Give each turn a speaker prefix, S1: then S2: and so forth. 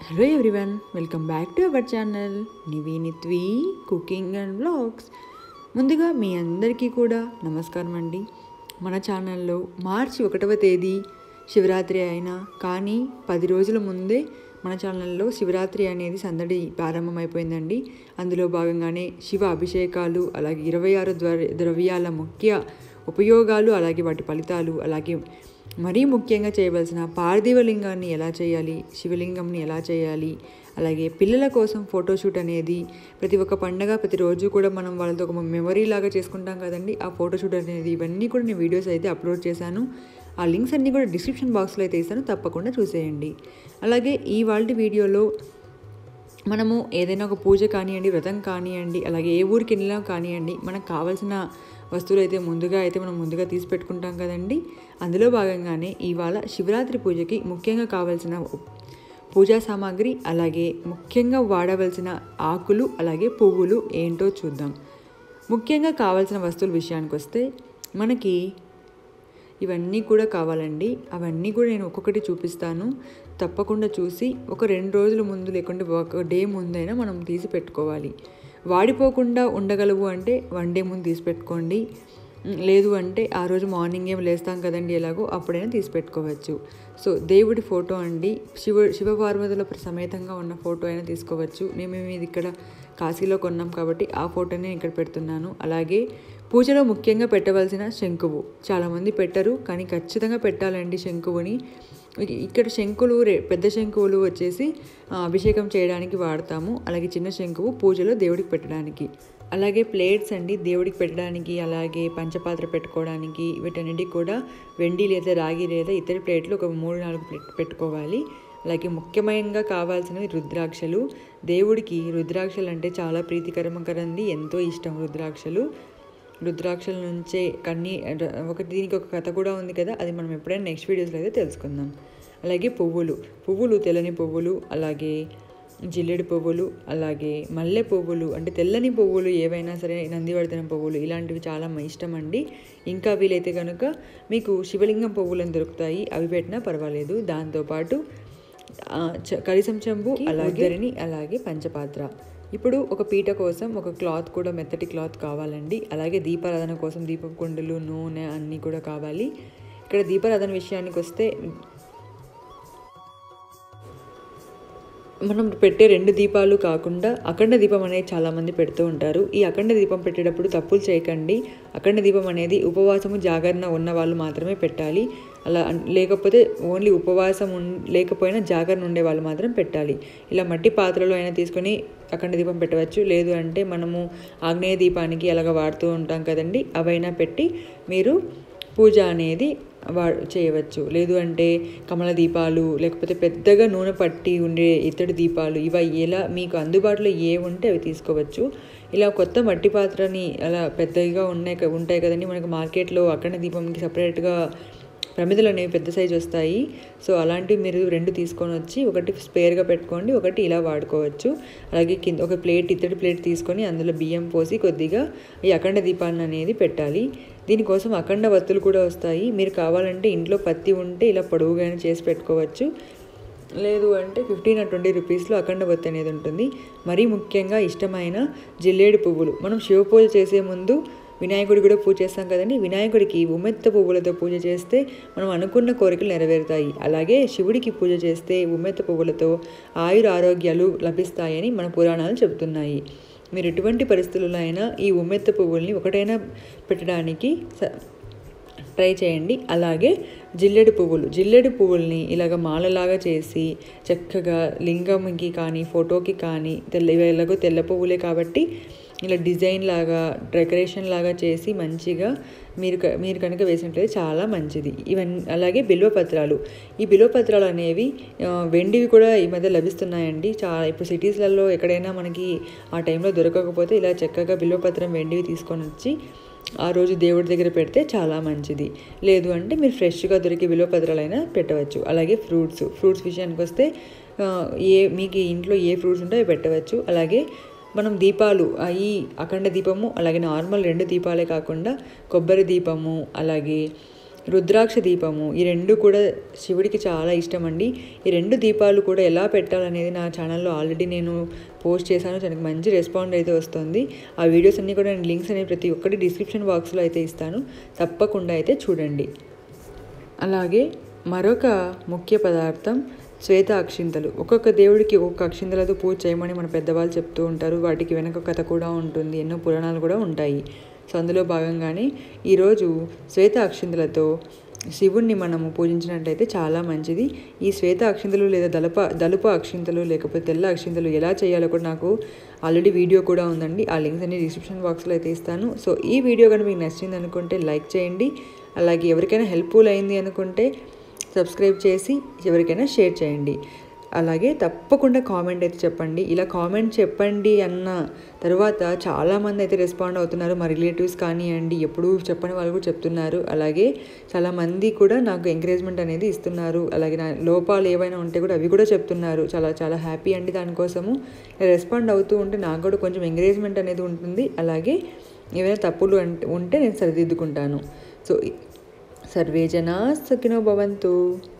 S1: hello everyone welcome back to our channel నివీనిత్వి cooking and blogs ముందుగా మీ అందరికీ కూడా నమస్కారం అండి మన ఛానల్లో మార్చి ఒకటవ తేదీ శివరాత్రి అయినా కానీ పది రోజుల ముందే మన ఛానల్లో శివరాత్రి అనేది సందడి ప్రారంభమైపోయిందండి అందులో భాగంగానే శివ అభిషేకాలు అలాగే ఇరవై ఆరు ద్ర ద్రవ్యాల ముఖ్య ఉపయోగాలు అలాగే వాటి ఫలితాలు అలాగే మరీ ముఖ్యంగా చేయవలసిన పార్థివలింగాన్ని ఎలా చేయాలి శివలింగంని ఎలా చేయాలి అలాగే పిల్లల కోసం ఫోటోషూట్ అనేది ప్రతి ఒక్క పండగ ప్రతిరోజు కూడా మనం వాళ్ళతో ఒక మెమరీ లాగా చేసుకుంటాం కదండి ఆ ఫోటోషూట్ అనేది ఇవన్నీ కూడా నేను వీడియోస్ అయితే అప్లోడ్ చేశాను ఆ లింక్స్ అన్నీ కూడా డిస్క్రిప్షన్ బాక్స్లో అయితే ఇస్తాను తప్పకుండా చూసేయండి అలాగే ఈ వాళ్ళ వీడియోలో మనము ఏదైనా ఒక పూజ కానివ్వండి వ్రతం కానివ్వండి అలాగే ఏ ఊరికి వెళ్ళినా కానివ్వండి మనకు కావాల్సిన వస్తువులు అయితే ముందుగా అయితే మనం ముందుగా తీసి పెట్టుకుంటాం కదండి అందులో భాగంగానే ఇవాళ శివరాత్రి పూజకి ముఖ్యంగా కావాల్సిన పూజా సామాగ్రి అలాగే ముఖ్యంగా వాడవలసిన ఆకులు అలాగే పువ్వులు ఏంటో చూద్దాం ముఖ్యంగా కావాల్సిన వస్తువుల విషయానికి వస్తే మనకి ఇవన్నీ కూడా కావాలండి అవన్నీ కూడా నేను ఒక్కొక్కటి చూపిస్తాను తప్పకుండా చూసి ఒక రెండు రోజుల ముందు లేకుంటే ఒక డే ముందైనా మనం తీసి పెట్టుకోవాలి వాడిపోకుండా ఉండగలవు అంటే వన్ డే ముందు తీసి పెట్టుకోండి లేదు అంటే ఆ రోజు మార్నింగ్ ఏం లేస్తాం కదండి ఎలాగో అప్పుడైనా తీసి పెట్టుకోవచ్చు సో దేవుడి ఫోటో అండి శివ శివపార్వతుల సమేతంగా ఉన్న ఫోటో అయినా తీసుకోవచ్చు మేము ఇది ఇక్కడ కాశీలో కొన్నాం కాబట్టి ఆ ఫోటోని ఇక్కడ పెడుతున్నాను అలాగే పూజలో ముఖ్యంగా పెట్టవలసిన శంకువు చాలామంది పెట్టరు కానీ ఖచ్చితంగా పెట్టాలండి శంకువుని ఇక్కడ శంకులు పెద్ద శంకువులు వచ్చేసి అభిషేకం చేయడానికి వాడతాము అలాగే చిన్న శంకువు పూజలో దేవుడికి పెట్టడానికి అలాగే ప్లేట్స్ అండి దేవుడికి పెట్టడానికి అలాగే పంచపాత్ర పెట్టుకోవడానికి వీటన్నిటికి కూడా వెండి లేదా రాగి లేదా ఇతర ప్లేట్లు ఒక మూడు నాలుగు ప్లేట్ పెట్టుకోవాలి అలాగే ముఖ్యమైనగా కావాల్సినవి రుద్రాక్షలు దేవుడికి రుద్రాక్షలు అంటే చాలా ప్రీతికరమకరంది ఎంతో ఇష్టం రుద్రాక్షలు రుద్రాక్షల నుంచే కన్నీ ఒక దీనికి ఒక కథ కూడా ఉంది కదా అది మనం ఎప్పుడైనా నెక్స్ట్ వీడియోస్లో అయితే తెలుసుకుందాం అలాగే పువ్వులు పువ్వులు తెల్లని పువ్వులు అలాగే జిల్లెడు పువ్వులు అలాగే మల్లె పువ్వులు అంటే తెల్లని పువ్వులు ఏవైనా సరే నందివర్ధనం పువ్వులు ఇలాంటివి చాలా ఇష్టం అండి ఇంకా వీలైతే కనుక మీకు శివలింగం పువ్వులను దొరుకుతాయి అవి పెట్టినా పర్వాలేదు దాంతోపాటు కలిసం చెంబు అలాగే అలాగే పంచపాత్ర ఇప్పుడు ఒక పీట కోసం ఒక క్లాత్ కూడా మెత్తటి క్లాత్ కావాలండి అలాగే దీపారాధన కోసం దీపపు కుండలు నూనె అన్నీ కూడా కావాలి ఇక్కడ దీపారాధన విషయానికి వస్తే మనం పెట్టే రెండు దీపాలు కాకుండా అఖండ దీపం అనేది చాలామంది పెడుతూ ఉంటారు ఈ అఖండ దీపం పెట్టేటప్పుడు తప్పులు చేయకండి అఖండ దీపం అనేది ఉపవాసము జాగరణ ఉన్న వాళ్ళు మాత్రమే పెట్టాలి అలా లేకపోతే ఓన్లీ ఉపవాసం లేకపోయినా జాగరణ ఉండే వాళ్ళు మాత్రం పెట్టాలి ఇలా మట్టి పాత్రలో అయినా తీసుకొని అఖండ దీపం పెట్టవచ్చు లేదు అంటే మనము ఆగ్నేయ దీపానికి అలాగ వాడుతూ ఉంటాం కదండి అవైనా పెట్టి మీరు పూజ అనేది వా చేయవచ్చు లేదు అంటే కమల దీపాలు లేకపోతే పెద్దగా నూనె పట్టి ఉండే ఇత్తడి దీపాలు ఇవి ఎలా మీకు అందుబాటులో ఏ ఉంటే అవి తీసుకోవచ్చు ఇలా కొత్త మట్టి పాత్రని అలా పెద్దగా ఉన్నాయి ఉంటాయి కదండి మనకు మార్కెట్లో అక్కడ దీపంకి సపరేట్గా ప్రమిదలు అనేవి పెద్ద సైజు వస్తాయి సో అలాంటివి మీరు రెండు తీసుకొని వచ్చి ఒకటి స్పేర్గా పెట్టుకోండి ఒకటి ఇలా వాడుకోవచ్చు అలాగే కింద ఒక ప్లేట్ ఇత్తడి ప్లేట్ తీసుకొని అందులో బియ్యం పోసి కొద్దిగా ఈ అఖండ దీపాన్ని అనేది పెట్టాలి దీనికోసం అఖండ వత్తులు కూడా వస్తాయి మీరు కావాలంటే ఇంట్లో పత్తి ఉంటే ఇలా పొడవుగా చేసి పెట్టుకోవచ్చు లేదు అంటే ఫిఫ్టీన్ ఆర్ ట్వంటీ రూపీస్లో అఖండ వత్తి అనేది ఉంటుంది మరీ ముఖ్యంగా ఇష్టమైన జిల్లేడు పువ్వులు మనం శివ పూజ చేసే ముందు వినాయకుడి కూడా పూజ చేస్తాం కదండి వినాయకుడికి ఉమెత్త పువ్వులతో పూజ చేస్తే మనం అనుకున్న కోరికలు నెరవేరుతాయి అలాగే శివుడికి పూజ చేస్తే ఉమెత్త పువ్వులతో ఆయుర ఆరోగ్యాలు లభిస్తాయని మన పురాణాలు చెబుతున్నాయి మీరు ఎటువంటి పరిస్థితుల్లో అయినా ఈ ఉమ్మెత్త పువ్వుల్ని ఒకటైనా పెట్టడానికి ట్రై చేయండి అలాగే జిల్లెడు పువ్వులు జిల్లెడు పువ్వుల్ని ఇలాగ మాలలాగా చేసి చక్కగా లింగంకి కానీ ఫోటోకి కానీ తెల్ల ఎలాగో తెల్ల పువ్వులే కాబట్టి ఇలా డిజైన్ లాగా డెకరేషన్ లాగా చేసి మంచిగా మీరు మీరు కనుక వేసినట్లయితే చాలా మంచిది ఇవన్నీ అలాగే బిల్వపత్రాలు ఈ బిల్వపత్రాలు అనేవి వెండివి కూడా ఈ మధ్య లభిస్తున్నాయండి చాలా ఇప్పుడు సిటీస్లలో ఎక్కడైనా మనకి ఆ టైంలో దొరకకపోతే ఇలా చక్కగా బిల్వపత్రం వెండివి తీసుకొని వచ్చి ఆ రోజు దేవుడి దగ్గర పెడితే చాలా మంచిది లేదు అంటే మీరు ఫ్రెష్గా దొరికే బిల్వపత్రాలైనా పెట్టవచ్చు అలాగే ఫ్రూట్స్ ఫ్రూట్స్ విషయానికి వస్తే ఏ మీకు ఇంట్లో ఏ ఫ్రూట్స్ ఉంటే అవి పెట్టవచ్చు అలాగే మనం దీపాలు ఈ అఖండ దీపము అలాగే నార్మల్ రెండు దీపాలే కాకుండా కొబ్బరి దీపము అలాగే రుద్రాక్ష దీపము ఈ రెండు కూడా శివుడికి చాలా ఇష్టం అండి ఈ రెండు దీపాలు కూడా ఎలా పెట్టాలనేది నా ఛానల్లో ఆల్రెడీ నేను పోస్ట్ చేశాను దానికి మంచి రెస్పాండ్ అయితే వస్తుంది ఆ వీడియోస్ అన్నీ కూడా నేను లింక్స్ అనేవి ప్రతి ఒక్కటి డిస్క్రిప్షన్ బాక్స్లో అయితే ఇస్తాను తప్పకుండా అయితే చూడండి అలాగే మరొక ముఖ్య పదార్థం శ్వేత అక్షింతలు ఒక్కొక్క దేవుడికి ఒక్కొక్క అక్షింతలతో పూజ చేయమని మన పెద్దవాళ్ళు చెప్తూ ఉంటారు వాటికి వెనక కథ కూడా ఉంటుంది ఎన్నో పురాణాలు కూడా ఉంటాయి సో అందులో భాగంగానే ఈరోజు శ్వేత అక్షింతలతో శివుణ్ణి మనము పూజించినట్లయితే చాలా మంచిది ఈ శ్వేత అక్షింతలు లేదా దళప దలుప అక్షింతలు లేకపోతే తెల్ల అక్షింతలు ఎలా చేయాలో కూడా నాకు ఆల్రెడీ వీడియో కూడా ఉందండి ఆ లింక్స్ అన్ని డిస్క్రిప్షన్ బాక్స్లో అయితే ఇస్తాను సో ఈ వీడియో కనుక మీకు నచ్చింది అనుకుంటే లైక్ చేయండి అలాగే ఎవరికైనా హెల్ప్ఫుల్ అయింది అనుకుంటే సబ్స్క్రైబ్ చేసి ఎవరికైనా షేర్ చేయండి అలాగే తప్పకుండా కామెంట్ అయితే చెప్పండి ఇలా కామెంట్ చెప్పండి అన్న తర్వాత చాలామంది అయితే రెస్పాండ్ అవుతున్నారు మా రిలేటివ్స్ కానివ్వండి ఎప్పుడు చెప్పని వాళ్ళు కూడా చెప్తున్నారు అలాగే చాలామంది కూడా నాకు ఎంకరేజ్మెంట్ అనేది ఇస్తున్నారు అలాగే నా లోపాలు ఏవైనా ఉంటే కూడా అవి కూడా చెప్తున్నారు చాలా చాలా హ్యాపీ అండి దానికోసము రెస్పాండ్ అవుతూ ఉంటే నాకు కూడా కొంచెం ఎంకరేజ్మెంట్ అనేది ఉంటుంది అలాగే ఏవైనా తప్పులు ఉంటే నేను సరిదిద్దుకుంటాను సో సర్వే జనా సుఖినో భవంతు